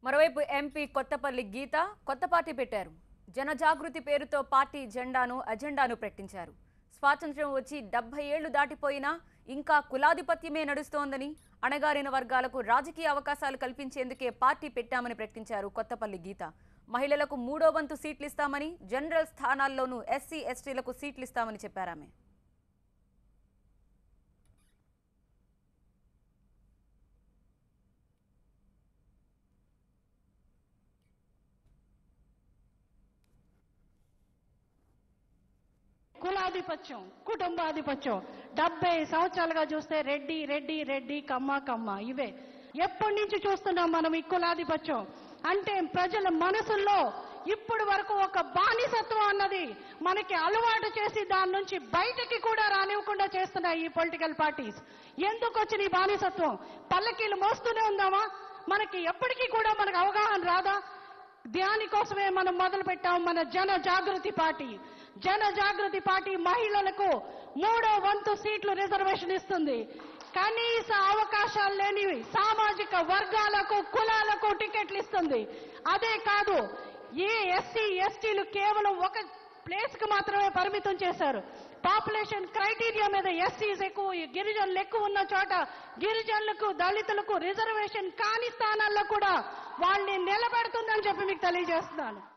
మరోవైపు ఎంపీ కొత్తపల్లి గీత కొత్త పార్టీ పెట్టారు జనజాగృతి పేరుతో పార్టీ జెండాను అజెండాను ప్రకటించారు స్వాతంత్ర్యం వచ్చి డెబ్బై ఏళ్లు దాటిపోయినా ఇంకా కులాధిపత్యమే నడుస్తోందని అణగారిన వర్గాలకు రాజకీయ అవకాశాలు కల్పించేందుకే పార్టీ పెట్టామని ప్రకటించారు కొత్తపల్లి గీత మహిళలకు మూడో వంతు సీట్లు ఇస్తామని జనరల్ స్థానాల్లోనూ ఎస్సీ ఎస్టీలకు సీట్లు ఇస్తామని చెప్పారామె కులాధిపత్యం కుటుంబాధిపత్యం డెబ్బై సంవత్సరాలుగా చూస్తే రెడ్డి రెడ్డి రెడ్డి కమ్మ కమ్మ ఇవే ఎప్పటి నుంచి చూస్తున్నాం మనం ఈ కులాధిపత్యం అంటే ప్రజల మనసుల్లో ఇప్పుడు వరకు ఒక బానిసత్వం అన్నది మనకి అలవాటు చేసి దాని నుంచి బయటకి కూడా రానివ్వకుండా చేస్తున్నాయి ఈ పొలిటికల్ పార్టీస్ ఎందుకు వచ్చిన ఈ బానిసత్వం పల్లకీలు మోస్తూనే ఉందామా మనకి ఎప్పటికీ కూడా మనకు అవగాహన రాదా దానికోసమే మనం మొదలు పెట్టాం మన జన జాగృతి పార్టీ జన జాగృతి పార్టీ మహిళలకు మూడో వంతు సీట్లు రిజర్వేషన్ ఇస్తుంది కనీస అవకాశాలు లేని సామాజిక వర్గాలకు కులాలకు టికెట్లు ఇస్తుంది అదే కాదు ఈ ఎస్సీ ఎస్టీలు కేవలం ఒక ప్లేస్ కు మాత్రమే పరిమితం చేశారు పాపులేషన్ క్రైటీరియా మీద ఎస్సీస్ ఎక్కువ ఈ గిరిజనులు ఎక్కువ ఉన్న చోట గిరిజనులకు దళితులకు రిజర్వేషన్ కాని స్థానాల్లో కూడా వాళ్ళని నిలబెడుతుందని చెప్పి మీకు తెలియజేస్తున్నాను